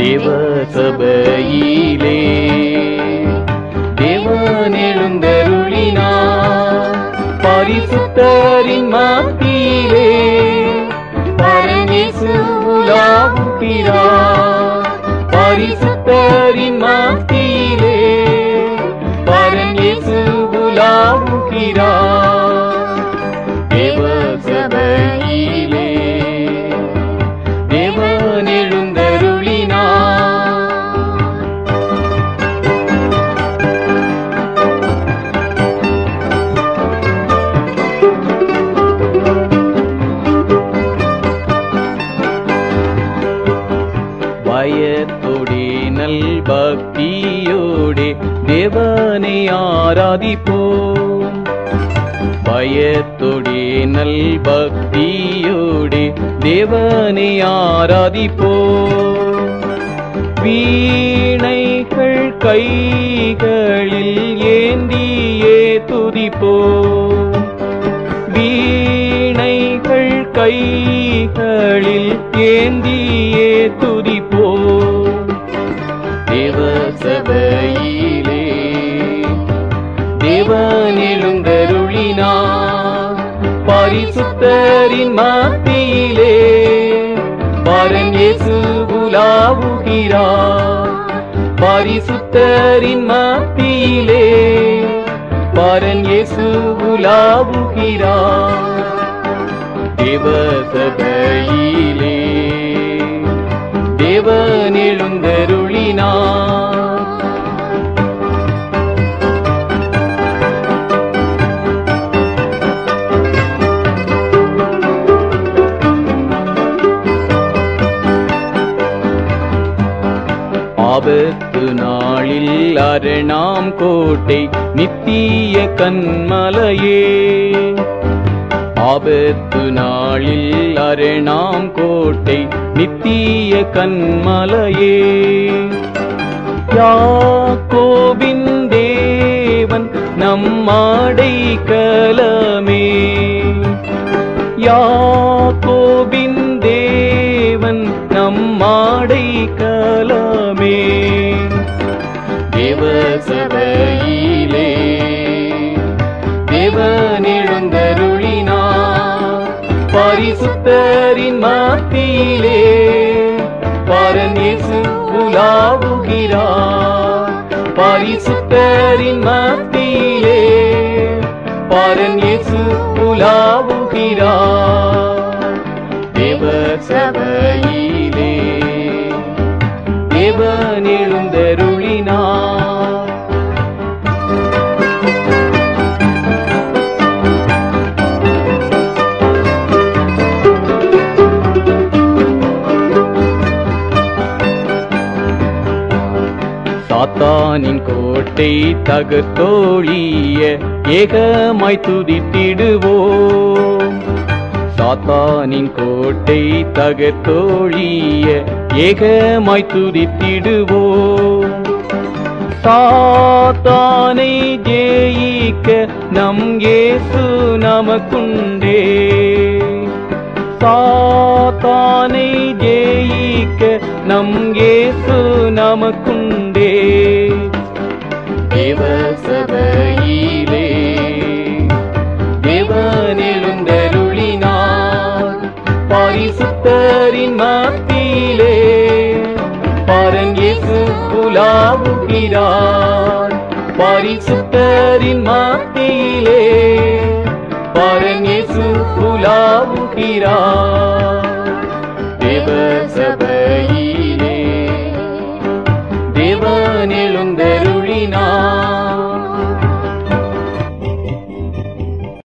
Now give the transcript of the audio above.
தேவ சபையிலே தேவன் எழுந்தருளினார் பரிசுத்தரின் மத்தியிலே பரநேசு உலாவுகிறார் பரிசுத்தரின் மத்தியிலே பரநேசு உலாவுகிறார் தேவ சபையிலே தேவன் எழுந்தருளினார் பயத்தோடே நல் பக்தியோடே தேவனை ஆராதிப்போம் பயத்தோடே நல் பக்தியோடே தேவனை ஆராதிப்போம் வீணைகள் கைகளில் ஏந்தியே துதிப்போம் வீணைகள் கைகளில் ஏந்தியே துதிப்போம் தேவ சபையிலே தேவன் எழுந்தருளினார் பரிசுத்தரின் மத்தியிலே பரன் இயேசு உலாவுகிறார் பரிசுத்தரின் மத்தியிலே பரன் இயேசு உலாவுகிறார் தேவ சபையிலே தேவன் எழுந்தருளினார் ஆபத்து நாளில் அரணாம் கோட்டை நித்திய கண்மலையே ஆபத்து நாளில் அரணாம் கோட்டை நித்திய கண்மலையே யாக்கோபின் தேவன் நம்மாடை கலமே யாக்கோபின் தேவன் நம்மாடை கலமே தேவ சபையிலே தேவன் எழுந்தருளினார் பரிசுத்தரின் மத்தியிலே பரன் இயேசு உலாவுகிறார் பரிசுத்தரின் மத்தியிலே பரன் இயேசு உலாவுகிறார் தேவ சபையிலே தேவன் எழுந்தருளினார் சாத்தானின் கோட்டை தகத்தோழிய ஏகமாய் துதித்திடுவோம் சாத்தானின் கோட்டை தகத்தோழிய ஏகமாய் துதித்திடுவோம் சாத்தானை ஜெயிக்க நம் இயேசு நமக்குண்டே சாத்தானை ஜெயிக்க நம் இயேசு நமக்குண்டே தேவ சபையிலே தேவன் எழுந்தருளினார் பரிசுத்தரின் மத்தியிலே பரன் இயேசு உலாவுகிறார் பரிசுத்தரின் மத்தியிலே பரன் இயேசு உலாவுகிறார் தேவ சபையிலே தேவன் எழுந்தருளினார்